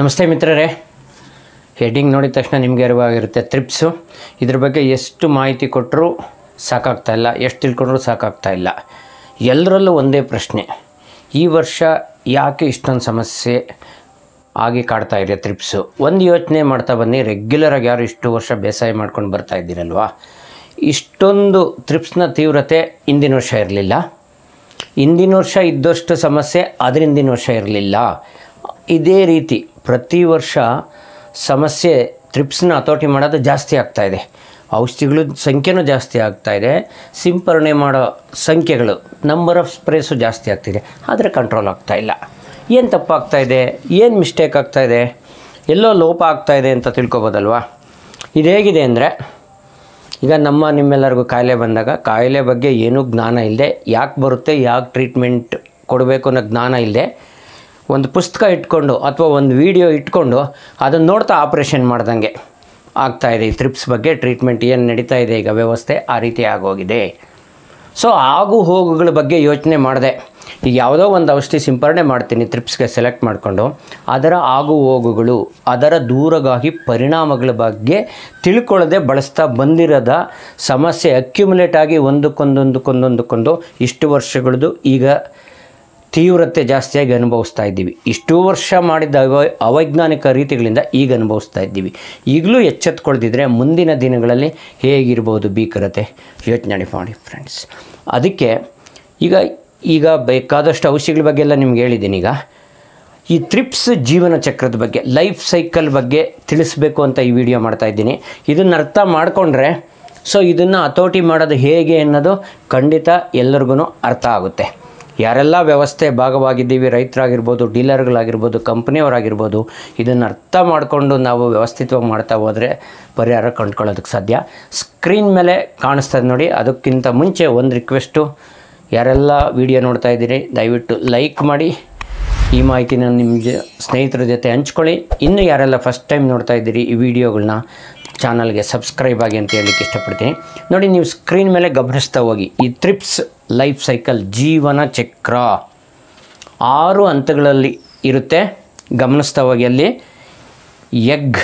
ನಮಸ್ತೆ ಮಿತ್ರರೇ ಹೆಡ್ಡಿಂಗ್ ನೋಡಿದ ತಕ್ಷಣ ನಿಮಗೆ ಅರಿವಾಗಿರುತ್ತೆ ತ್ರಿಪ್ಸು ಇದ್ರ ಬಗ್ಗೆ ಎಷ್ಟು ಮಾಹಿತಿ ಕೊಟ್ಟರೂ ಸಾಕಾಗ್ತಾ ಇಲ್ಲ ಎಷ್ಟು ತಿಳ್ಕೊಂಡ್ರೂ ಸಾಕಾಗ್ತಾ ಇಲ್ಲ ಎಲ್ಲರಲ್ಲೂ ಒಂದೇ ಪ್ರಶ್ನೆ ಈ ವರ್ಷ ಯಾಕೆ ಇಷ್ಟೊಂದು ಸಮಸ್ಯೆ ಆಗಿ ಕಾಡ್ತಾ ಇದೆ ತ್ರಿಪ್ಸು ಒಂದು ಯೋಚನೆ ಮಾಡ್ತಾ ಬನ್ನಿ ರೆಗ್ಯುಲರಾಗಿ ಯಾರು ಇಷ್ಟು ವರ್ಷ ಬೇಸಾಯ ಮಾಡ್ಕೊಂಡು ಬರ್ತಾ ಇದ್ದೀರಲ್ವಾ ಇಷ್ಟೊಂದು ತ್ರಿಪ್ಸ್ನ ತೀವ್ರತೆ ಹಿಂದಿನ ವರ್ಷ ಇರಲಿಲ್ಲ ಹಿಂದಿನ ವರ್ಷ ಇದ್ದಷ್ಟು ಸಮಸ್ಯೆ ಅದರಿಂದಿನ ವರ್ಷ ಇರಲಿಲ್ಲ ಇದೇ ರೀತಿ ಪ್ರತಿ ವರ್ಷ ಸಮಸ್ಯೆ ತ್ರಿಪ್ಸ್ನ ಹತೋಟಿ ಮಾಡೋದು ಜಾಸ್ತಿ ಆಗ್ತಾ ಇದೆ ಔಷಧಿಗಳು ಸಂಖ್ಯೆನೂ ಜಾಸ್ತಿ ಆಗ್ತಾ ಇದೆ ಸಿಂಪರಣೆ ಮಾಡೋ ಸಂಖ್ಯೆಗಳು ನಂಬರ್ ಆಫ್ ಸ್ಪ್ರೇಸು ಜಾಸ್ತಿ ಆಗ್ತಿದೆ ಆದರೆ ಕಂಟ್ರೋಲ್ ಆಗ್ತಾ ಇಲ್ಲ ಏನು ತಪ್ಪಾಗ್ತಾ ಇದೆ ಏನು ಮಿಸ್ಟೇಕ್ ಆಗ್ತಾ ಇದೆ ಎಲ್ಲೋ ಲೋಪ ಆಗ್ತಾ ಇದೆ ಅಂತ ತಿಳ್ಕೊಬೋದಲ್ವಾ ಇದು ಹೇಗಿದೆ ಅಂದರೆ ಈಗ ನಮ್ಮ ನಿಮ್ಮೆಲ್ಲರಿಗೂ ಕಾಯಿಲೆ ಬಂದಾಗ ಕಾಯಿಲೆ ಬಗ್ಗೆ ಏನೂ ಜ್ಞಾನ ಇಲ್ಲದೆ ಯಾಕೆ ಬರುತ್ತೆ ಯಾಕೆ ಟ್ರೀಟ್ಮೆಂಟ್ ಕೊಡಬೇಕು ಅನ್ನೋ ಜ್ಞಾನ ಇಲ್ಲದೆ ಒಂದು ಪುಸ್ತಕ ಇಟ್ಕೊಂಡು ಅಥವಾ ಒಂದು ವಿಡಿಯೋ ಇಟ್ಕೊಂಡು ಅದನ್ನು ನೋಡ್ತಾ ಆಪ್ರೇಷನ್ ಮಾಡ್ದಂಗೆ ಆಗ್ತಾ ಇದೆ ಈ ತ್ರಿಪ್ಸ್ ಬಗ್ಗೆ ಟ್ರೀಟ್ಮೆಂಟ್ ಏನು ನಡೀತಾ ಇದೆ ಈಗ ವ್ಯವಸ್ಥೆ ಆ ರೀತಿ ಆಗೋಗಿದೆ ಸೊ ಆಗು ಹೋಗುಗಳ ಬಗ್ಗೆ ಯೋಚನೆ ಮಾಡಿದೆ ಈಗ ಯಾವುದೋ ಒಂದು ಔಷಧಿ ಸಿಂಪರಣೆ ಮಾಡ್ತೀನಿ ತ್ರಿಪ್ಸ್ಗೆ ಸೆಲೆಕ್ಟ್ ಮಾಡಿಕೊಂಡು ಅದರ ಆಗು ಹೋಗುಗಳು ಅದರ ದೂರಗಾಗಿ ಪರಿಣಾಮಗಳ ಬಗ್ಗೆ ತಿಳ್ಕೊಳ್ಳದೆ ಬಳಸ್ತಾ ಬಂದಿರೋದ ಸಮಸ್ಯೆ ಅಕ್ಯುಮುಲೇಟ್ ಆಗಿ ಒಂದಕ್ಕೊಂದೊಂದಕ್ಕೊಂದೊಂದಕ್ಕೊಂದು ಇಷ್ಟು ವರ್ಷಗಳದ್ದು ಈಗ ತೀವ್ರತೆ ಜಾಸ್ತಿಯಾಗಿ ಅನುಭವಿಸ್ತಾ ಇದ್ದೀವಿ ಇಷ್ಟು ವರ್ಷ ಮಾಡಿದ ಅವ ಅವೈಜ್ಞಾನಿಕ ರೀತಿಗಳಿಂದ ಈಗ ಅನುಭವಿಸ್ತಾ ಇದ್ದೀವಿ ಈಗಲೂ ಎಚ್ಚೆತ್ಕೊಳ್ದಿದ್ರೆ ಮುಂದಿನ ದಿನಗಳಲ್ಲಿ ಹೇಗಿರ್ಬೋದು ಭೀಕರತೆ ಯೋಚನೆ ಮಾಡಿ ಫ್ರೆಂಡ್ಸ್ ಅದಕ್ಕೆ ಈಗ ಈಗ ಬೇಕಾದಷ್ಟು ಔಷಧಿಗಳ ಬಗ್ಗೆ ಎಲ್ಲ ನಿಮ್ಗೆ ಹೇಳಿದ್ದೀನಿ ಈಗ ಈ ತ್ರಿಪ್ಸ್ ಜೀವನ ಚಕ್ರದ ಬಗ್ಗೆ ಲೈಫ್ ಸೈಕಲ್ ಬಗ್ಗೆ ತಿಳಿಸ್ಬೇಕು ಅಂತ ಈ ವಿಡಿಯೋ ಮಾಡ್ತಾ ಇದ್ದೀನಿ ಇದನ್ನು ಅರ್ಥ ಮಾಡಿಕೊಂಡ್ರೆ ಸೊ ಇದನ್ನು ಹತೋಟಿ ಮಾಡೋದು ಹೇಗೆ ಅನ್ನೋದು ಖಂಡಿತ ಎಲ್ಲರಿಗೂ ಅರ್ಥ ಆಗುತ್ತೆ ಯಾರೆಲ್ಲ ವ್ಯವಸ್ಥೆ ಭಾಗವಾಗಿದ್ದೀವಿ ರೈತರಾಗಿರ್ಬೋದು ಡೀಲರ್ಗಳಾಗಿರ್ಬೋದು ಕಂಪ್ನಿಯವರಾಗಿರ್ಬೋದು ಇದನ್ನು ಅರ್ಥ ಮಾಡಿಕೊಂಡು ನಾವು ವ್ಯವಸ್ಥಿತವಾಗಿ ಮಾಡ್ತಾ ಹೋದರೆ ಪರಿಹಾರ ಕಂಡ್ಕೊಳ್ಳೋದಕ್ಕೆ ಸಾಧ್ಯ ಸ್ಕ್ರೀನ್ ಮೇಲೆ ಕಾಣಿಸ್ತದೆ ನೋಡಿ ಅದಕ್ಕಿಂತ ಮುಂಚೆ ಒಂದು ರಿಕ್ವೆಸ್ಟು ಯಾರೆಲ್ಲ ವಿಡಿಯೋ ನೋಡ್ತಾ ಇದ್ದೀರಿ ದಯವಿಟ್ಟು ಲೈಕ್ ಮಾಡಿ ಈ ಮಾಹಿತಿನ ನಿಮ್ಮ ಜ ಸ್ನೇಹಿತರ ಜೊತೆ ಹಂಚ್ಕೊಳ್ಳಿ ಇನ್ನು ಯಾರೆಲ್ಲ ಫಸ್ಟ್ ಟೈಮ್ ನೋಡ್ತಾ ಇದ್ದೀರಿ ಈ ವಿಡಿಯೋಗಳನ್ನ ಚಾನಲ್ಗೆ ಸಬ್ಸ್ಕ್ರೈಬ್ ಆಗಿ ಅಂತ ಹೇಳಲಿಕ್ಕೆ ಇಷ್ಟಪಡ್ತೀನಿ ನೋಡಿ ನೀವು ಸ್ಕ್ರೀನ್ ಮೇಲೆ ಗಮನಿಸ್ತಾ ಹೋಗಿ ಈ ತ್ರಿಪ್ಸ್ ಲೈಫ್ ಸೈಕಲ್ ಜೀವನ ಚಕ್ರ ಆರು ಹಂತಗಳಲ್ಲಿ ಇರುತ್ತೆ ಗಮನಿಸ್ತಾ ಹೋಗಿ ಅಲ್ಲಿ ಎಗ್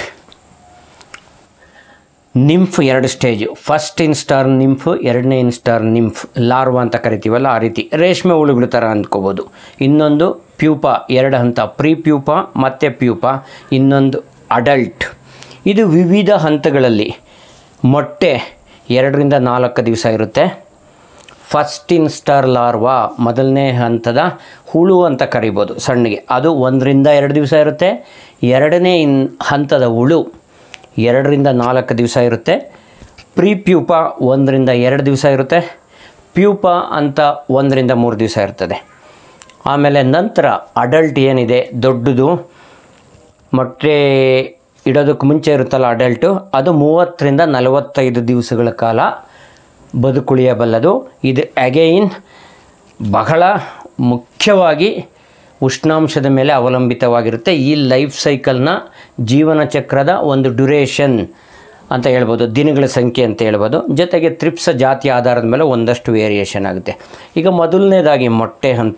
ನಿಂಫ್ ಎರಡು ಸ್ಟೇಜು ಫಸ್ಟ್ ಇನ್ಸ್ಟಾರ್ ನಿಂಫ್ ಎರಡನೇ ಇನ್ಸ್ಟಾರ್ ನಿಂಫ್ ಲಾರ್ವಾ ಅಂತ ಕರಿತೀವಲ್ಲ ಆ ರೀತಿ ರೇಷ್ಮೆ ಹುಳುಗಳ ಥರ ಅಂದ್ಕೋಬೋದು ಇನ್ನೊಂದು ಪ್ಯೂಪ ಎರಡು ಹಂತ ಪ್ರೀ ಪ್ಯೂಪ ಮತ್ತು ಪ್ಯೂಪ ಇನ್ನೊಂದು ಅಡಲ್ಟ್ ಇದು ವಿವಿಧ ಹಂತಗಳಲ್ಲಿ ಮೊಟ್ಟೆ ಎರಡರಿಂದ ನಾಲ್ಕು ದಿವಸ ಇರುತ್ತೆ ಫಸ್ಟ್ ಇನ್ಸ್ಟಾರ್ ಲಾರ್ವಾ ಮೊದಲನೇ ಹಂತದ ಹುಳು ಅಂತ ಕರಿಬೋದು ಸಣ್ಣಗೆ ಅದು ಒಂದರಿಂದ ಎರಡು ದಿವಸ ಇರುತ್ತೆ ಎರಡನೇ ಇನ್ ಹಂತದ ಹುಳು ಎರಡರಿಂದ ನಾಲ್ಕು ದಿವಸ ಇರುತ್ತೆ ಪ್ರೀ ಪ್ಯೂಪ ಒಂದರಿಂದ ಎರಡು ದಿವಸ ಇರುತ್ತೆ ಪ್ಯೂಪ ಅಂತ ಒಂದರಿಂದ ಮೂರು ದಿವಸ ಇರ್ತದೆ ಆಮೇಲೆ ನಂತರ ಅಡಲ್ಟ್ ಏನಿದೆ ದೊಡ್ಡದು ಮೊಟ್ಟೆ ಇಡೋದಕ್ಕೆ ಮುಂಚೆ ಇರುತ್ತಲ್ಲ ಅಡಲ್ಟು ಅದು ಮೂವತ್ತರಿಂದ ನಲವತ್ತೈದು ದಿವಸಗಳ ಕಾಲ ಬದುಕುಳಿಯಬಲ್ಲದು ಇದು ಅಗೈನ್ ಬಹಳ ಮುಖ್ಯವಾಗಿ ಉಷ್ಣಾಂಶದ ಮೇಲೆ ಅವಲಂಬಿತವಾಗಿರುತ್ತೆ ಈ ಲೈಫ್ ಸೈಕಲ್ನ ಜೀವನ ಚಕ್ರದ ಒಂದು ಡ್ಯುರೇಷನ್ ಅಂತ ಹೇಳ್ಬೋದು ದಿನಗಳ ಸಂಖ್ಯೆ ಅಂತ ಹೇಳ್ಬೋದು ಜೊತೆಗೆ ತ್ರಿಪ್ಸ ಜಾತಿ ಆಧಾರದ ಮೇಲೆ ಒಂದಷ್ಟು ವೇರಿಯೇಷನ್ ಆಗುತ್ತೆ ಈಗ ಮೊದಲನೇದಾಗಿ ಮೊಟ್ಟೆ ಹಂತ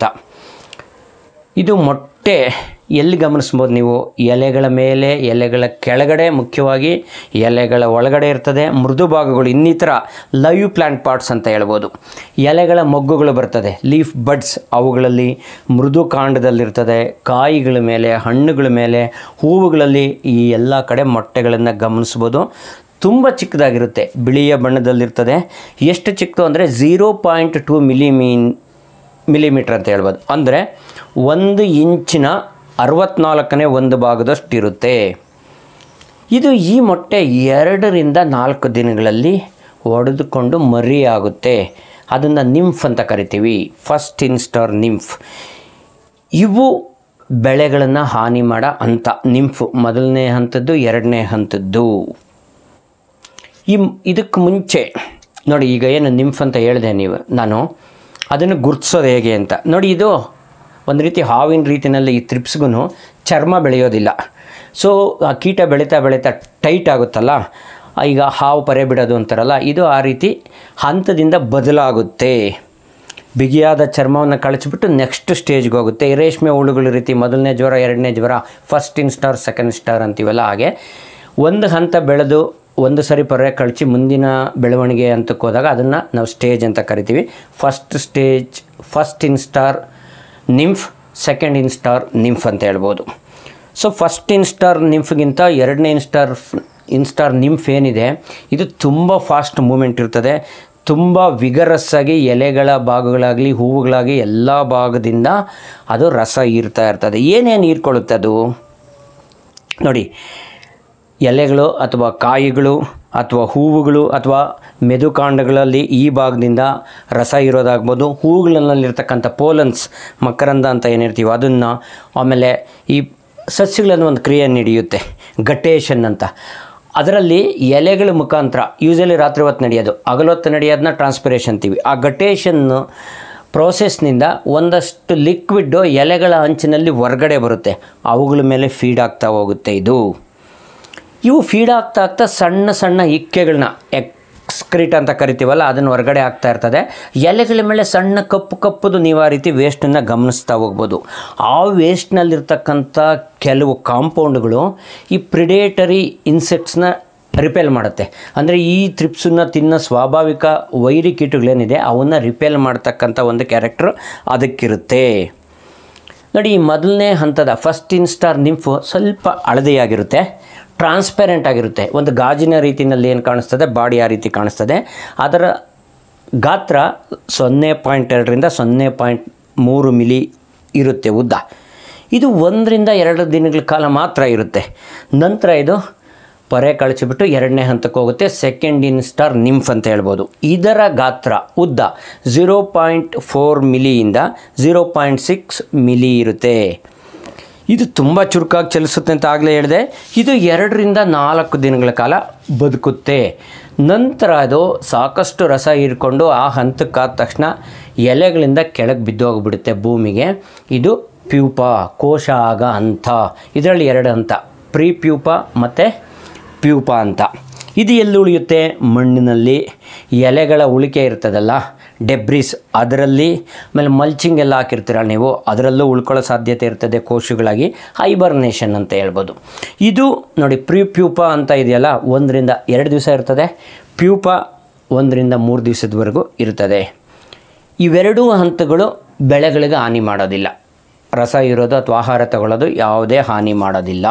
ಇದು ಮೊಟ್ಟೆ ಎಲ್ಲಿ ಗಮನಿಸ್ಬೋದು ನೀವು ಎಲೆಗಳ ಮೇಲೆ ಎಲೆಗಳ ಕೆಳಗಡೆ ಮುಖ್ಯವಾಗಿ ಎಲೆಗಳ ಒಳಗಡೆ ಇರ್ತದೆ ಮೃದು ಭಾಗಗಳು ಇನ್ನಿತರ ಲೈವ್ ಪ್ಲಾಂಟ್ ಪಾರ್ಟ್ಸ್ ಅಂತ ಹೇಳ್ಬೋದು ಎಲೆಗಳ ಮೊಗ್ಗುಗಳು ಬರ್ತದೆ ಲೀಫ್ ಬಡ್ಸ್ ಅವುಗಳಲ್ಲಿ ಮೃದು ಕಾಂಡದಲ್ಲಿರ್ತದೆ ಕಾಯಿಗಳ ಮೇಲೆ ಹಣ್ಣುಗಳ ಮೇಲೆ ಹೂವುಗಳಲ್ಲಿ ಈ ಎಲ್ಲ ಕಡೆ ಮೊಟ್ಟೆಗಳನ್ನು ಗಮನಿಸ್ಬೋದು ತುಂಬ ಚಿಕ್ಕದಾಗಿರುತ್ತೆ ಬಿಳಿಯ ಬಣ್ಣದಲ್ಲಿರ್ತದೆ ಎಷ್ಟು ಚಿಕ್ಕದು ಅಂದರೆ ಝೀರೋ ಪಾಯಿಂಟ್ ಟು ಮಿಲಿಮೀನ್ ಮಿಲಿಮೀಟ್ರ್ ಅಂತ ಹೇಳ್ಬೋದು ಅಂದರೆ ಒಂದು ಇಂಚಿನ ಅರವತ್ನಾಲ್ಕನೇ ಒಂದು ಭಾಗದಷ್ಟು ಇರುತ್ತೆ ಇದು ಈ ಮೊಟ್ಟೆ ಎರಡರಿಂದ ನಾಲ್ಕು ದಿನಗಳಲ್ಲಿ ಒಡೆದುಕೊಂಡು ಮರಿಯಾಗುತ್ತೆ ಅದನ್ನು ನಿಂಫ್ ಅಂತ ಕರಿತೀವಿ ಫಸ್ಟ್ ಇನ್ಸ್ಟಾರ್ ನಿಂಫ್ ಇವು ಬೆಳೆಗಳನ್ನು ಹಾನಿ ಮಾಡೋ ಹಂತ ನಿಂಫ್ ಮೊದಲನೇ ಹಂತದ್ದು ಎರಡನೇ ಹಂತದ್ದು ಈ ಇದಕ್ಕೆ ಮುಂಚೆ ನೋಡಿ ಈಗ ಏನು ನಿಂಫ್ ಅಂತ ಹೇಳಿದೆ ನೀವು ನಾನು ಅದನ್ನು ಗುರುತಿಸೋದು ಹೇಗೆ ಅಂತ ನೋಡಿ ಇದು ಒಂದು ರೀತಿ ಹಾವಿನ ರೀತಿಯಲ್ಲಿ ಈ ತ್ರಿಪ್ಸ್ಗೂ ಚರ್ಮ ಬೆಳೆಯೋದಿಲ್ಲ ಸೊ ಆ ಕೀಟ ಬೆಳೀತಾ ಬೆಳೀತಾ ಟೈಟ್ ಆಗುತ್ತಲ್ಲ ಈಗ ಹಾವು ಪರೆ ಬಿಡೋದು ಅಂತಾರಲ್ಲ ಇದು ಆ ರೀತಿ ಹಂತದಿಂದ ಬದಲಾಗುತ್ತೆ ಬಿಗಿಯಾದ ಚರ್ಮವನ್ನು ಕಳಚಿಬಿಟ್ಟು ನೆಕ್ಸ್ಟ್ ಸ್ಟೇಜ್ಗೆ ಹೋಗುತ್ತೆ ಈ ರೇಷ್ಮೆ ಹುಳುಗಳ ರೀತಿ ಮೊದಲನೇ ಜ್ವರ ಎರಡನೇ ಜ್ವರ first instar second star ಅಂತೀವಲ್ಲ ಹಾಗೆ ಒಂದು ಹಂತ ಬೆಳೆದು ಒಂದು ಸರಿ ಪರ್ರೆ ಕಳಚಿ ಮುಂದಿನ ಬೆಳವಣಿಗೆ ಹಂತಕ್ಕೆ ಹೋದಾಗ ಅದನ್ನು ನಾವು ಸ್ಟೇಜ್ ಅಂತ ಕರಿತೀವಿ first stage first instar nymph second instar nymph ಅಂತ ಹೇಳ್ಬೋದು ಸೊ ಫಸ್ಟ್ ಇನ್ಸ್ಟಾರ್ ನಿಂಫ್ಗಿಂತ ಎರಡನೇ ಇನ್ಸ್ಟಾರ್ ಇನ್ಸ್ಟಾರ್ ನಿಂಫ್ ಏನಿದೆ ಇದು ತುಂಬ ಫಾಸ್ಟ್ ಮೂಮೆಂಟ್ ಇರ್ತದೆ ತುಂಬ ವಿಗರಸ್ ಆಗಿ ಎಲೆಗಳ ಭಾಗಗಳಾಗಲಿ ಹೂವುಗಳಾಗಿ ಎಲ್ಲ ಭಾಗದಿಂದ ಅದು ರಸ ಹೀರ್ತಾ ಇರ್ತದೆ ಏನೇನು ಹೀರ್ಕೊಳ್ಳುತ್ತೆ ಅದು ನೋಡಿ ಎಲೆಗಳು ಅಥವಾ ಕಾಯಿಗಳು ಅಥವಾ ಹೂವುಗಳು ಅಥವಾ ಮೆದುಕಾಂಡಗಳಲ್ಲಿ ಈ ಭಾಗದಿಂದ ರಸ ಇರೋದಾಗ್ಬೋದು ಹೂವುಗಳಲ್ಲಿರ್ತಕ್ಕಂಥ ಪೋಲನ್ಸ್ ಮಕರಂದ ಅಂತ ಏನಿರ್ತೀವೋ ಅದನ್ನು ಆಮೇಲೆ ಈ ಸಸ್ಯಗಳನ್ನು ಒಂದು ಕ್ರಿಯೆ ನಡೆಯುತ್ತೆ ಗಟೇಶನ್ ಅಂತ ಅದರಲ್ಲಿ ಎಲೆಗಳ ಮುಖಾಂತರ ಯೂಸಲಿ ರಾತ್ರಿ ಹೊತ್ತು ನಡೆಯೋದು ಹಗಲೊತ್ತು ನಡೆಯೋದನ್ನ ಟ್ರಾನ್ಸ್ಪಿರೇಷನ್ ಅಂತೀವಿ ಆ ಗಟೇಶನ್ನು ಪ್ರೋಸೆಸ್ನಿಂದ ಒಂದಷ್ಟು ಲಿಕ್ವಿಡ್ಡು ಎಲೆಗಳ ಅಂಚಿನಲ್ಲಿ ಹೊರಗಡೆ ಬರುತ್ತೆ ಅವುಗಳ ಮೇಲೆ ಫೀಡ್ ಆಗ್ತಾ ಹೋಗುತ್ತೆ ಇದು ಇವು ಫೀಡ್ ಆಗ್ತಾ ಆಗ್ತಾ ಸಣ್ಣ ಸಣ್ಣ ಇಕ್ಕೆಗಳನ್ನ ಎಕ್ಸ್ಕ್ರಿಟ್ ಅಂತ ಕರಿತೀವಲ್ಲ ಅದನ್ನು ಹೊರಗಡೆ ಆಗ್ತಾ ಇರ್ತದೆ ಎಲೆಗಳ ಮೇಲೆ ಸಣ್ಣ ಕಪ್ಪು ಕಪ್ಪುದು ನೀವು ಆ ರೀತಿ ವೇಸ್ಟನ್ನು ಗಮನಿಸ್ತಾ ಹೋಗ್ಬೋದು ಆ ವೇಸ್ಟ್ನಲ್ಲಿರ್ತಕ್ಕಂಥ ಕೆಲವು ಕಾಂಪೌಂಡ್ಗಳು ಈ ಪ್ರಿಡೇಟರಿ ಇನ್ಸೆಕ್ಟ್ಸ್ನ ರಿಪೇಲ್ ಮಾಡುತ್ತೆ ಅಂದರೆ ಈ ತ್ರಿಪ್ಸನ್ನ ತಿನ್ನೋ ಸ್ವಾಭಾವಿಕ ವೈರಿ ಕೀಟಗಳೇನಿದೆ ಅವನ್ನು ರಿಪೇಲ್ ಮಾಡ್ತಕ್ಕಂಥ ಒಂದು ಕ್ಯಾರೆಕ್ಟ್ರು ಅದಕ್ಕಿರುತ್ತೆ ನೋಡಿ ಈ ಮೊದಲನೇ ಹಂತದ ಫಸ್ಟ್ ಇನ್ ಸ್ಟಾರ್ ನಿಂಫು ಸ್ವಲ್ಪ ಹಳದಿಯಾಗಿರುತ್ತೆ ಟ್ರಾನ್ಸ್ಪೆರೆಂಟ್ ಆಗಿರುತ್ತೆ ಒಂದು ಗಾಜಿನ ರೀತಿಯಲ್ಲಿ ಏನು ಕಾಣಿಸ್ತದೆ ಬಾಡಿ ಆ ರೀತಿ ಕಾಣಿಸ್ತದೆ ಅದರ ಗಾತ್ರ ಸೊನ್ನೆ ಪಾಯಿಂಟ್ ಎರಡರಿಂದ ಸೊನ್ನೆ ಪಾಯಿಂಟ್ ಮೂರು ಮಿಲಿ ಇರುತ್ತೆ ಉದ್ದ ಇದು ಒಂದರಿಂದ ಎರಡು ದಿನಗಳ ಕಾಲ ಮಾತ್ರ ಇರುತ್ತೆ ನಂತರ ಇದು ಪೊರೆ ಕಳಚಿಬಿಟ್ಟು ಎರಡನೇ ಹಂತಕ್ಕೆ ಹೋಗುತ್ತೆ ಸೆಕೆಂಡ್ ಇನ್ ಸ್ಟಾರ್ ನಿಂಫ್ ಅಂತ ಹೇಳ್ಬೋದು ಇದರ ಗಾತ್ರ ಉದ್ದ ಝೀರೋ ಪಾಯಿಂಟ್ ಫೋರ್ ಮಿಲಿಯಿಂದ ಝೀರೋ ಪಾಯಿಂಟ್ ಸಿಕ್ಸ್ ಮಿಲಿ ಇರುತ್ತೆ ಇದು ತುಂಬ ಚುರುಕಾಗಿ ಚಲಿಸುತ್ತೆ ಅಂತ ಆಗಲೇ ಹೇಳಿದೆ ಇದು ಎರಡರಿಂದ ನಾಲ್ಕು ದಿನಗಳ ಕಾಲ ಬದುಕುತ್ತೆ ನಂತರ ಅದು ಸಾಕಷ್ಟು ರಸ ಹೀರ್ಕೊಂಡು ಆ ಹಂತಕ್ಕಾದ ತಕ್ಷಣ ಎಲೆಗಳಿಂದ ಕೆಳಗೆ ಬಿದ್ದೋಗ್ಬಿಡುತ್ತೆ ಭೂಮಿಗೆ ಇದು ಪ್ಯೂಪ ಕೋಶ ಆಗ ಹಂತ ಇದರಲ್ಲಿ ಎರಡು ಹಂತ ಪ್ರೀ ಪ್ಯೂಪ ಮತ್ತು ಪ್ಯೂಪ ಅಂತ ಇದು ಎಲ್ಲಿ ಉಳಿಯುತ್ತೆ ಮಣ್ಣಿನಲ್ಲಿ ಎಲೆಗಳ ಉಳಿಕೆ ಇರ್ತದಲ್ಲ ಡೆಬ್ರಿಸ್ ಅದರಲ್ಲಿ ಆಮೇಲೆ ಮಲ್ಚಿಂಗ್ ಎಲ್ಲ ಹಾಕಿರ್ತೀರ ನೀವು ಅದರಲ್ಲೂ ಉಳ್ಕೊಳ್ಳೋ ಸಾಧ್ಯತೆ ಇರ್ತದೆ ಕೋಶಗಳಾಗಿ ಹೈಬರ್ನೇಷನ್ ಅಂತ ಹೇಳ್ಬೋದು ಇದು ನೋಡಿ ಪ್ರೀ ಪ್ಯೂಪ ಅಂತ ಇದೆಯಲ್ಲ ಒಂದರಿಂದ ಎರಡು ದಿವಸ ಇರ್ತದೆ ಪ್ಯೂಪ ಒಂದರಿಂದ ಮೂರು ದಿವಸದವರೆಗೂ ಇರ್ತದೆ ಇವೆರಡೂ ಹಂತಗಳು ಬೆಳೆಗಳಿಗೆ ಹಾನಿ ಮಾಡೋದಿಲ್ಲ ರಸ ಇರೋದು ಅಥವಾ ಆಹಾರ ತಗೊಳ್ಳೋದು ಯಾವುದೇ ಹಾನಿ ಮಾಡೋದಿಲ್ಲ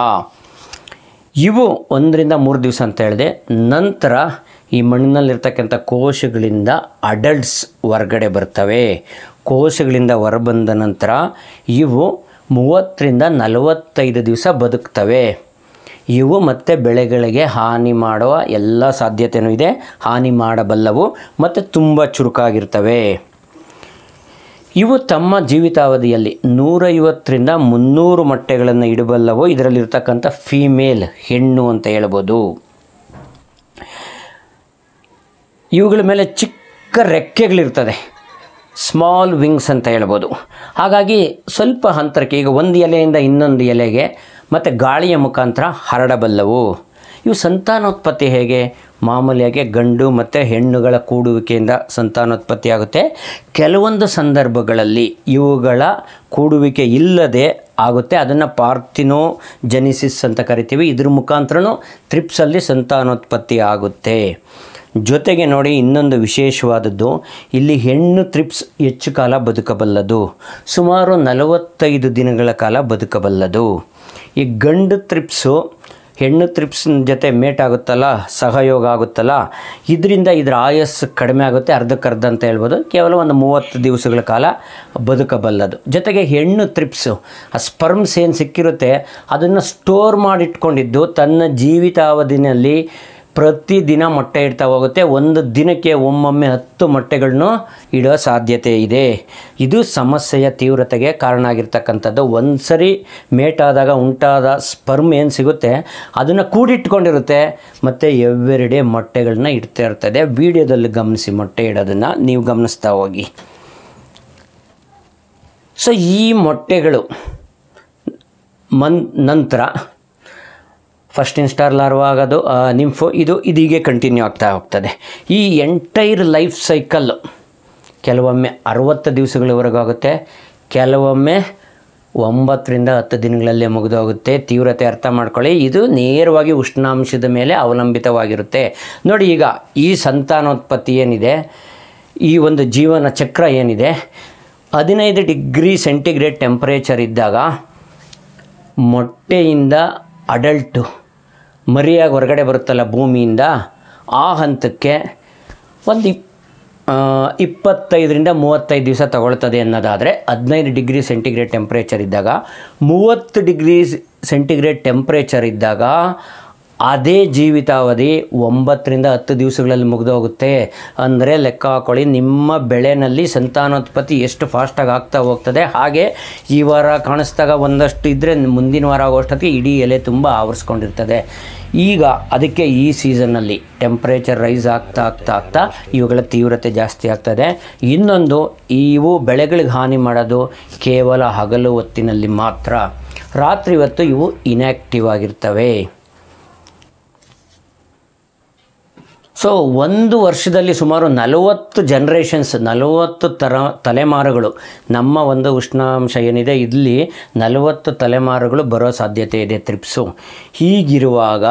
ಇವು ಒಂದರಿಂದ ಮೂರು ದಿವಸ ಅಂತ ಹೇಳಿದೆ ನಂತರ ಈ ಮಣ್ಣಿನಲ್ಲಿರ್ತಕ್ಕಂಥ ಕೋಶಗಳಿಂದ ಅಡಲ್ಟ್ಸ್ ಹೊರಗಡೆ ಬರ್ತವೆ ಕೋಶಗಳಿಂದ ಹೊರಬಂದ ನಂತರ ಇವು ಮೂವತ್ತರಿಂದ ನಲವತ್ತೈದು ದಿವಸ ಬದುಕ್ತವೆ ಇವು ಮತ್ತೆ ಬೆಳೆಗಳಿಗೆ ಹಾನಿ ಮಾಡುವ ಎಲ್ಲ ಸಾಧ್ಯತೆಯೂ ಇದೆ ಹಾನಿ ಮಾಡಬಲ್ಲವು ಮತ್ತು ತುಂಬ ಚುರುಕಾಗಿರ್ತವೆ ಇವು ತಮ್ಮ ಜೀವಿತಾವಧಿಯಲ್ಲಿ ನೂರೈವತ್ತರಿಂದ ಮುನ್ನೂರು ಮೊಟ್ಟೆಗಳನ್ನು ಇಡಬಲ್ಲವು ಇದರಲ್ಲಿರ್ತಕ್ಕಂಥ ಫೀಮೇಲ್ ಹೆಣ್ಣು ಅಂತ ಹೇಳ್ಬೋದು ಇವುಗಳ ಮೇಲೆ ಚಿಕ್ಕ ರೆಕ್ಕೆಗಳಿರ್ತದೆ ಸ್ಮಾಲ್ ವಿಂಗ್ಸ್ ಅಂತ ಹೇಳ್ಬೋದು ಹಾಗಾಗಿ ಸ್ವಲ್ಪ ಅಂತರಕ್ಕೆ ಈಗ ಒಂದು ಎಲೆಯಿಂದ ಇನ್ನೊಂದು ಎಲೆಗೆ ಮತ್ತು ಗಾಳಿಯ ಮುಖಾಂತರ ಹರಡಬಲ್ಲವು ಇವು ಸಂತಾನೋತ್ಪತ್ತಿ ಹೇಗೆ ಮಾಮೂಲಿಯಾಗಿ ಗಂಡು ಮತ್ತು ಹೆಣ್ಣುಗಳ ಕೂಡುವಿಕೆಯಿಂದ ಸಂತಾನೋತ್ಪತ್ತಿ ಆಗುತ್ತೆ ಕೆಲವೊಂದು ಸಂದರ್ಭಗಳಲ್ಲಿ ಇವುಗಳ ಕೂಡುವಿಕೆ ಇಲ್ಲದೆ ಆಗುತ್ತೆ ಅದನ್ನು ಪಾರ್ಥಿನೋ ಜೆನಿಸಿಸ್ ಅಂತ ಕರಿತೀವಿ ಇದ್ರ ಮುಖಾಂತರನೂ ತ್ರಿಪ್ಸಲ್ಲಿ ಸಂತಾನೋತ್ಪತ್ತಿ ಆಗುತ್ತೆ ಜೊತೆಗೆ ನೋಡಿ ಇನ್ನೊಂದು ವಿಶೇಷವಾದದ್ದು ಇಲ್ಲಿ ಹೆಣ್ಣು ತ್ರಿಪ್ಸ್ ಹೆಚ್ಚು ಕಾಲ ಬದುಕಬಲ್ಲದು ಸುಮಾರು ನಲವತ್ತೈದು ದಿನಗಳ ಕಾಲ ಬದುಕಬಲ್ಲದು ಈ ಗಂಡು ತ್ರಿಪ್ಸು ಹೆಣ್ಣು ತ್ರಿಪ್ಸ್ನ ಜೊತೆ ಮೇಟ್ ಆಗುತ್ತಲ್ಲ ಸಹಯೋಗ ಆಗುತ್ತಲ್ಲ ಇದರಿಂದ ಇದರ ಆಯಸ್ಸು ಕಡಿಮೆ ಆಗುತ್ತೆ ಅರ್ಧಕ್ಕರ್ಧ ಅಂತ ಹೇಳ್ಬೋದು ಕೇವಲ ಒಂದು ಮೂವತ್ತು ದಿವಸಗಳ ಕಾಲ ಬದುಕಬಲ್ಲದು ಜೊತೆಗೆ ಹೆಣ್ಣು ತ್ರಿಪ್ಸು ಆ ಸ್ಪರ್ಮ್ಸ್ ಏನು ಸಿಕ್ಕಿರುತ್ತೆ ಅದನ್ನು ಸ್ಟೋರ್ ಮಾಡಿಟ್ಕೊಂಡಿದ್ದು ತನ್ನ ಜೀವಿತಾವಧಿನಲ್ಲಿ ಪ್ರತಿದಿನ ಮೊಟ್ಟೆ ಇಡ್ತಾ ಹೋಗುತ್ತೆ ಒಂದು ದಿನಕ್ಕೆ ಒಮ್ಮೊಮ್ಮೆ ಹತ್ತು ಮೊಟ್ಟೆಗಳನ್ನು ಇಡೋ ಸಾಧ್ಯತೆ ಇದೆ ಇದು ಸಮಸ್ಯೆಯ ತೀವ್ರತೆಗೆ ಕಾರಣ ಆಗಿರ್ತಕ್ಕಂಥದ್ದು ಒಂದು ಸರಿ ಮೇಟ್ ಆದಾಗ ಉಂಟಾದ ಸ್ಪರ್ಮ್ ಏನು ಸಿಗುತ್ತೆ ಅದನ್ನು ಕೂಡಿಟ್ಕೊಂಡಿರುತ್ತೆ ಮತ್ತು ಎವ್ರಿಡೇ ಮೊಟ್ಟೆಗಳನ್ನ ಇಡ್ತಾ ಇರ್ತದೆ ವಿಡಿಯೋದಲ್ಲಿ ಗಮನಿಸಿ ಮೊಟ್ಟೆ ಇಡೋದನ್ನು ನೀವು ಗಮನಿಸ್ತಾ ಹೋಗಿ ಸೊ ಈ ಮೊಟ್ಟೆಗಳು ಮನ್ ನಂತರ ಫಸ್ಟ್ ಇನ್ಸ್ಟಾರ್ ಲಾರ್ವಾ ಆಗೋದು ಆ, ನಿಂಫು ಇದು ಇದೀಗೆ ಕಂಟಿನ್ಯೂ ಆಗ್ತಾ ಹೋಗ್ತದೆ ಈ ಎಂಟೈರ್ ಲೈಫ್ ಸೈಕಲ್ ಕೆಲವೊಮ್ಮೆ ಅರವತ್ತು ದಿವಸಗಳವರೆಗೂ ಆಗುತ್ತೆ ಕೆಲವೊಮ್ಮೆ ಒಂಬತ್ತರಿಂದ ಹತ್ತು ದಿನಗಳಲ್ಲೇ ಮುಗಿದೋಗುತ್ತೆ ತೀವ್ರತೆ ಅರ್ಥ ಮಾಡ್ಕೊಳ್ಳಿ ಇದು ನೇರವಾಗಿ ಉಷ್ಣಾಂಶದ ಮೇಲೆ ಅವಲಂಬಿತವಾಗಿರುತ್ತೆ ನೋಡಿ ಈಗ ಈ ಸಂತಾನೋತ್ಪತ್ತಿ ಏನಿದೆ ಈ ಒಂದು ಜೀವನ ಚಕ್ರ ಏನಿದೆ ಹದಿನೈದು ಡಿಗ್ರಿ ಸೆಂಟಿಗ್ರೇಡ್ ಟೆಂಪರೇಚರ್ ಇದ್ದಾಗ ಮೊಟ್ಟೆಯಿಂದ ಅಡಲ್ಟು ಮರಿಯಾಗಿ ಹೊರಗಡೆ ಬರುತ್ತಲ್ಲ ಭೂಮಿಯಿಂದ ಆ ಹಂತಕ್ಕೆ ಒಂದು ಇಪ್ ಆ, ಇಪ್ಪತ್ತೈದರಿಂದ ಮೂವತ್ತೈದು ದಿವಸ ತಗೊಳ್ತದೆ ಅನ್ನೋದಾದರೆ ಹದಿನೈದು ಡಿಗ್ರಿ ಸೆಂಟಿಗ್ರೇಡ್ ಟೆಂಪ್ರೇಚರ್ ಇದ್ದಾಗ ಮೂವತ್ತು ಡಿಗ್ರಿ ಸೆಂಟಿಗ್ರೇಡ್ ಟೆಂಪ್ರೇಚರ್ ಇದ್ದಾಗ ಅದೇ ಜೀವಿತಾವಧಿ ಒಂಬತ್ತರಿಂದ ಹತ್ತು ದಿವಸಗಳಲ್ಲಿ ಮುಗಿದೋಗುತ್ತೆ ಅಂದರೆ ಲೆಕ್ಕ ಹಾಕೊಳ್ಳಿ ನಿಮ್ಮ ಬೆಳೆನಲ್ಲಿ ಸಂತಾನೋತ್ಪತ್ತಿ ಎಷ್ಟು ಫಾಸ್ಟಾಗಿ ಆಗ್ತಾ ಹೋಗ್ತದೆ ಹಾಗೆ ಈ ವಾರ ಕಾಣಿಸ್ದಾಗ ಒಂದಷ್ಟು ಇದ್ದರೆ ಮುಂದಿನ ವಾರ ಆಗೋಷ್ಟೊತ್ತಿಗೆ ಇಡೀ ಎಲೆ ತುಂಬ ಆವರಿಸ್ಕೊಂಡಿರ್ತದೆ ಈಗ ಅದಕ್ಕೆ ಈ ಸೀಸನ್ನಲ್ಲಿ ಟೆಂಪ್ರೇಚರ್ ರೈಸ್ ಆಗ್ತಾ ಆಗ್ತಾ ಆಗ್ತಾ ಇವುಗಳ ತೀವ್ರತೆ ಜಾಸ್ತಿ ಆಗ್ತದೆ ಇನ್ನೊಂದು ಇವು ಬೆಳೆಗಳಿಗೆ ಹಾನಿ ಮಾಡೋದು ಕೇವಲ ಹಗಲು ಹೊತ್ತಿನಲ್ಲಿ ಮಾತ್ರ ರಾತ್ರಿ ಹೊತ್ತು ಇವು ಇನ್ಯಾಕ್ಟಿವ್ ಆಗಿರ್ತವೆ ಸೊ ಒಂದು ವರ್ಷದಲ್ಲಿ ಸುಮಾರು ನಲವತ್ತು ಜನ್ರೇಷನ್ಸ್ ನಲವತ್ತು ತರ ತಲೆಮಾರುಗಳು ನಮ್ಮ ಒಂದು ಉಷ್ಣಾಂಶ ಏನಿದೆ ಇಲ್ಲಿ ನಲವತ್ತು ತಲೆಮಾರುಗಳು ಬರೋ ಸಾಧ್ಯತೆ ಇದೆ ತ್ರಿಪ್ಸು ಹೀಗಿರುವಾಗ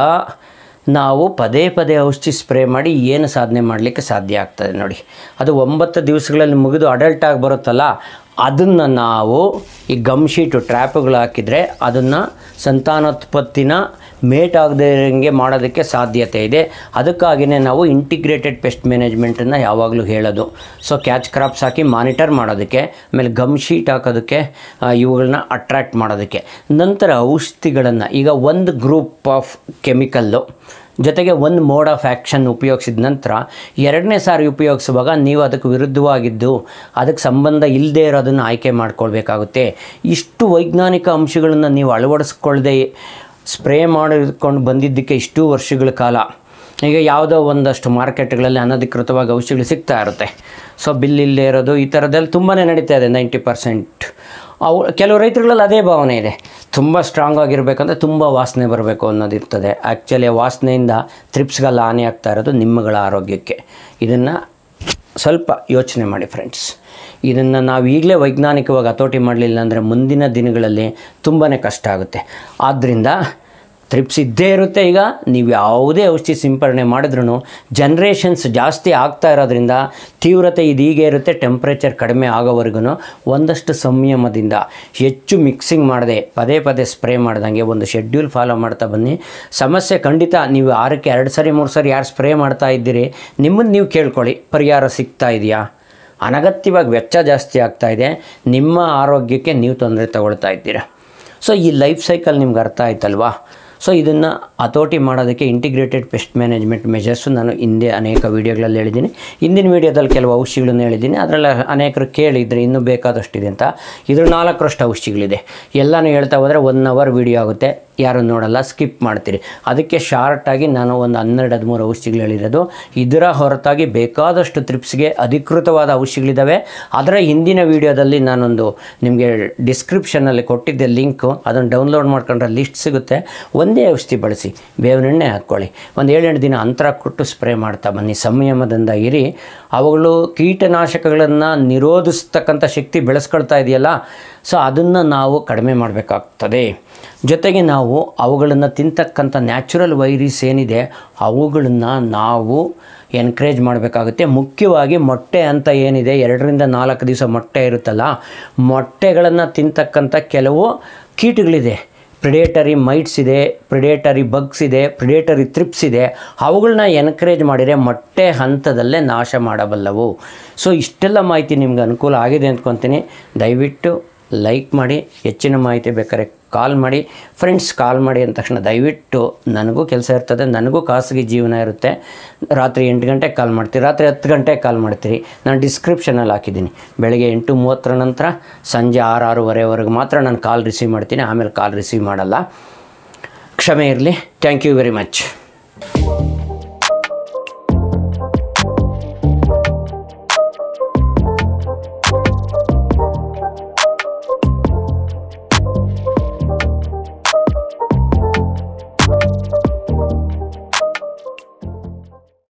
ನಾವು ಪದೇ ಪದೇ ಔಷಧಿ ಸ್ಪ್ರೇ ಮಾಡಿ ಏನು ಸಾಧನೆ ಮಾಡಲಿಕ್ಕೆ ಸಾಧ್ಯ ಆಗ್ತದೆ ನೋಡಿ ಅದು ಒಂಬತ್ತು ದಿವಸಗಳಲ್ಲಿ ಮುಗಿದು ಅಡಲ್ಟ್ ಆಗಿ ಬರುತ್ತಲ್ಲ ಅದನ್ನು ನಾವು ಈ ಗಮ್ ಶೀಟು ಟ್ರ್ಯಾಪುಗಳು ಹಾಕಿದರೆ ಅದನ್ನು ಸಂತಾನೋತ್ಪತ್ತಿನ ಮೇಟ್ ಆಗದೆ ಇರೋಂಗೆ ಮಾಡೋದಕ್ಕೆ ಸಾಧ್ಯತೆ ಇದೆ ಅದಕ್ಕಾಗಿಯೇ ನಾವು ಇಂಟಿಗ್ರೇಟೆಡ್ ಪೆಸ್ಟ್ ಮ್ಯಾನೇಜ್ಮೆಂಟನ್ನು ಯಾವಾಗಲೂ ಹೇಳೋದು ಸೊ ಕ್ಯಾಚ್ ಕ್ರಾಪ್ಸ್ ಹಾಕಿ ಮಾನಿಟರ್ ಮಾಡೋದಕ್ಕೆ ಆಮೇಲೆ ಗಮ್ ಶೀಟ್ ಹಾಕೋದಕ್ಕೆ ಆ, ಇವುಗಳನ್ನ ಅಟ್ರ್ಯಾಕ್ಟ್ ಮಾಡೋದಕ್ಕೆ ನಂತರ ಔಷಧಿಗಳನ್ನು ಈಗ ಒಂದು ಗ್ರೂಪ್ ಆಫ್ ಕೆಮಿಕಲ್ಲು ಜೊತೆಗೆ ಒಂದು ಮೋಡ್ ಆಫ್ ಆ್ಯಕ್ಷನ್ ಉಪಯೋಗಿಸಿದ ನಂತರ ಎರಡನೇ ಸಾರಿ ಉಪಯೋಗಿಸುವಾಗ ನೀವು ಅದಕ್ಕೆ ವಿರುದ್ಧವಾಗಿದ್ದು ಅದಕ್ಕೆ ಸಂಬಂಧ ಇಲ್ಲದೆ ಇರೋದನ್ನು ಆಯ್ಕೆ ಮಾಡ್ಕೊಳ್ಬೇಕಾಗುತ್ತೆ ಇಷ್ಟು ವೈಜ್ಞಾನಿಕ ಅಂಶಗಳನ್ನು ನೀವು ಅಳವಡಿಸ್ಕೊಳ್ಳದೆ ಸ್ಪ್ರೇ ಮಾಡಿಕೊಂಡು ಬಂದಿದ್ದಕ್ಕೆ ಇಷ್ಟು ವರ್ಷಗಳ ಕಾಲ ಈಗ ಯಾವುದೋ ಒಂದಷ್ಟು ಮಾರ್ಕೆಟ್ಗಳಲ್ಲಿ ಅನಧಿಕೃತವಾಗಿ ಔಷಧಿಗಳು ಸಿಗ್ತಾ ಇರುತ್ತೆ ಸೊ ಬಿಲ್ ಇಲ್ಲದೆ ಇರೋದು ಈ ಥರದಲ್ಲಿ ತುಂಬಾ ನಡೀತಾ ಇದೆ ನೈಂಟಿ ಪರ್ಸೆಂಟ್ ಅವು ಕೆಲವು ರೈತರುಗಳಲ್ಲಿ ಅದೇ ಭಾವನೆ ಇದೆ ತುಂಬ ಸ್ಟ್ರಾಂಗ್ ಆಗಿರಬೇಕಂದ್ರೆ ತುಂಬ ವಾಸನೆ ಬರಬೇಕು ಅನ್ನೋದು ಇರ್ತದೆ ಆ್ಯಕ್ಚುಲಿ ಆ ವಾಸನೆಯಿಂದ ತ್ರಿಪ್ಸ್ಗೆಲ್ಲ ಹಾನಿ ಆಗ್ತಾ ಇರೋದು ನಿಮ್ಮಗಳ ಆರೋಗ್ಯಕ್ಕೆ ಇದನ್ನು ಸ್ವಲ್ಪ ಯೋಚನೆ ಮಾಡಿ ಫ್ರೆಂಡ್ಸ್ ಇದನ್ನು ನಾವು ಈಗಲೇ ವೈಜ್ಞಾನಿಕವಾಗಿ ಹತೋಟಿ ಮಾಡಲಿಲ್ಲ ಅಂದರೆ ಮುಂದಿನ ದಿನಗಳಲ್ಲಿ ತುಂಬಾ ಕಷ್ಟ ಆಗುತ್ತೆ ಆದ್ದರಿಂದ ತ್ರಿಪ್ಸ್ ಇದ್ದೇ ಇರುತ್ತೆ ಈಗ ನೀವು ಯಾವುದೇ ಔಷಧಿ ಸಿಂಪರಣೆ ಮಾಡಿದ್ರೂ ಜನ್ರೇಷನ್ಸ್ ಜಾಸ್ತಿ ಆಗ್ತಾ ಇರೋದ್ರಿಂದ ತೀವ್ರತೆ ಇದು ಹೀಗೆ ಇರುತ್ತೆ ಟೆಂಪ್ರೇಚರ್ ಕಡಿಮೆ ಆಗೋವರೆಗೂ ಒಂದಷ್ಟು ಸಂಯಮದಿಂದ ಹೆಚ್ಚು ಮಿಕ್ಸಿಂಗ್ ಮಾಡದೆ ಪದೇ ಪದೇ ಸ್ಪ್ರೇ ಮಾಡ್ದಂಗೆ ಒಂದು ಶೆಡ್ಯೂಲ್ ಫಾಲೋ ಮಾಡ್ತಾ ಬನ್ನಿ ಸಮಸ್ಯೆ ಖಂಡಿತ ನೀವು ಆರಕ್ಕೆ ಎರಡು ಸರಿ ಮೂರು ಸರಿ ಯಾರು ಸ್ಪ್ರೇ ಮಾಡ್ತಾ ಇದ್ದೀರಿ ನಿಮ್ಮನ್ನು ನೀವು ಕೇಳ್ಕೊಳ್ಳಿ ಪರಿಹಾರ ಸಿಗ್ತಾ ಇದೆಯಾ ಅನಗತ್ಯವಾಗಿ ವೆಚ್ಚ ಜಾಸ್ತಿ ಆಗ್ತಾ ಇದೆ ನಿಮ್ಮ ಆರೋಗ್ಯಕ್ಕೆ ನೀವು ತೊಂದರೆ ತಗೊಳ್ತಾ ಇದ್ದೀರಾ ಸೊ ಈ ಲೈಫ್ ಸೈಕಲ್ ನಿಮ್ಗೆ ಅರ್ಥ ಆಯ್ತಲ್ವಾ ಸೊ ಇದನ್ನು ಹತೋಟಿ ಮಾಡೋದಕ್ಕೆ ಇಂಟಿಗ್ರೇಟೆಡ್ ಪೆಸ್ಟ್ ಮ್ಯಾನೇಜ್ಮೆಂಟ್ ಮೆಜರ್ಸು ನಾನು ಹಿಂದೆ ಅನೇಕ ವೀಡಿಯೋಗಳಲ್ಲಿ ಹೇಳಿದ್ದೀನಿ ಹಿಂದಿನ ವೀಡಿಯೋದಲ್ಲಿ ಕೆಲವು ಔಷಧಿಗಳನ್ನು ಹೇಳಿದ್ದೀನಿ ಅದರಲ್ಲಿ ಅನೇಕರು ಕೇಳಿದರೆ ಇನ್ನೂ ಬೇಕಾದಷ್ಟಿದೆ ಅಂತ ಇದ್ರ ನಾಲ್ಕರಷ್ಟು ಔಷಧಿಗಳಿದೆ ಎಲ್ಲನೂ ಹೇಳ್ತಾ ಹೋದರೆ ಒನ್ ಅವರ್ ವೀಡಿಯೋ ಆಗುತ್ತೆ ಯಾರು ನೋಡಲ್ಲ ಸ್ಕಿಪ್ ಮಾಡ್ತೀರಿ ಅದಕ್ಕೆ ಶಾರ್ಟಾಗಿ ನಾನು ಒಂದು ಹನ್ನೆರಡು ಹದಿಮೂರು ಔಷಧಿಗಳು ಹೇಳಿರೋದು ಇದರ ಹೊರತಾಗಿ ಬೇಕಾದಷ್ಟು ತ್ರಿಪ್ಸ್ಗೆ ಅಧಿಕೃತವಾದ ಔಷಧಿಗಳಿದ್ದಾವೆ ಅದರ ಹಿಂದಿನ ವೀಡಿಯೋದಲ್ಲಿ ನಾನೊಂದು ನಿಮಗೆ ಡಿಸ್ಕ್ರಿಪ್ಷನಲ್ಲಿ ಕೊಟ್ಟಿದ್ದೆ ಲಿಂಕು ಅದನ್ನು ಡೌನ್ಲೋಡ್ ಮಾಡ್ಕೊಂಡ್ರೆ ಲಿಸ್ಟ್ ಸಿಗುತ್ತೆ ಒಂದೇ ಔಷಧಿ ಬಳಸಿ ಬೇವಿನ ಎಣ್ಣೆ ಹಾಕ್ಕೊಳ್ಳಿ ಒಂದು ಏಳೆಂಟು ದಿನ ಅಂತರ ಕೊಟ್ಟು ಸ್ಪ್ರೇ ಮಾಡ್ತಾ ಬನ್ನಿ ಸಂಯಮದಿಂದ ಇರಿ ಅವುಗಳು ಕೀಟನಾಶಕಗಳನ್ನು ನಿರೋಧಿಸ್ತಕ್ಕಂಥ ಶಕ್ತಿ ಬೆಳೆಸ್ಕೊಳ್ತಾ ಇದೆಯಲ್ಲ ಸೊ ಅದನ್ನು ನಾವು ಕಡಿಮೆ ಮಾಡಬೇಕಾಗ್ತದೆ ಜೊತೆಗೆ ನಾವು ಅವುಗಳನ್ನು ತಿಂತಕ್ಕಂಥ ನ್ಯಾಚುರಲ್ ವೈರೀಸ್ ಏನಿದೆ ಅವುಗಳನ್ನು ನಾವು ಎನ್ಕರೇಜ್ ಮಾಡಬೇಕಾಗುತ್ತೆ ಮುಖ್ಯವಾಗಿ ಮೊಟ್ಟೆ ಅಂತ ಏನಿದೆ ಎರಡರಿಂದ ನಾಲ್ಕು ದಿವಸ ಮೊಟ್ಟೆ ಇರುತ್ತಲ್ಲ ಮೊಟ್ಟೆಗಳನ್ನು ತಿಂತಕ್ಕಂಥ ಕೆಲವು ಕೀಟಗಳಿದೆ ಪ್ರಿಡೇಟರಿ ಮೈಟ್ಸ್ ಇದೆ ಪ್ರಿಡೇಟರಿ ಬಗ್ಸ್ ಇದೆ ಪ್ರಿಡೇಟರಿ ತ್ರಿಪ್ಸ್ ಇದೆ ಅವುಗಳನ್ನ ಎನ್ಕರೇಜ್ ಮಾಡಿದರೆ ಮೊಟ್ಟೆ ಹಂತದಲ್ಲೇ ನಾಶ ಮಾಡಬಲ್ಲವು ಸೊ ಇಷ್ಟೆಲ್ಲ ಮಾಹಿತಿ ನಿಮ್ಗೆ ಅನುಕೂಲ ಆಗಿದೆ ಅಂದ್ಕೊತೀನಿ ದಯವಿಟ್ಟು ಲೈಕ್ ಮಾಡಿ ಹೆಚ್ಚಿನ ಮಾಹಿತಿ ಬೇಕಾದ್ರೆ ಕಾಲ್ ಮಾಡಿ ಫ್ರೆಂಡ್ಸ್ ಕಾಲ್ ಮಾಡಿ ಅಂದ ತಕ್ಷಣ ದಯವಿಟ್ಟು ನನಗೂ ಕೆಲಸ ಇರ್ತದೆ ನನಗೂ ಖಾಸಗಿ ಜೀವನ ಇರುತ್ತೆ ರಾತ್ರಿ ಎಂಟು ಗಂಟೆಗೆ ಕಾಲ್ ಮಾಡ್ತೀರಿ ರಾತ್ರಿ ಹತ್ತು ಗಂಟೆಗೆ ಕಾಲ್ ಮಾಡ್ತೀರಿ ನಾನು ಡಿಸ್ಕ್ರಿಪ್ಷನಲ್ಲಿ ಹಾಕಿದ್ದೀನಿ ಬೆಳಗ್ಗೆ ಎಂಟು ಮೂವತ್ತರ ನಂತರ ಸಂಜೆ ಆರು ಆರೂವರೆವರೆಗೆ ಮಾತ್ರ ನಾನು ಕಾಲ್ ರಿಸೀವ್ ಮಾಡ್ತೀನಿ ಆಮೇಲೆ ಕಾಲ್ ರಿಸೀವ್ ಮಾಡಲ್ಲ ಕ್ಷಮೆ ಇರಲಿ ಥ್ಯಾಂಕ್ ಯು ವೆರಿ ಮಚ್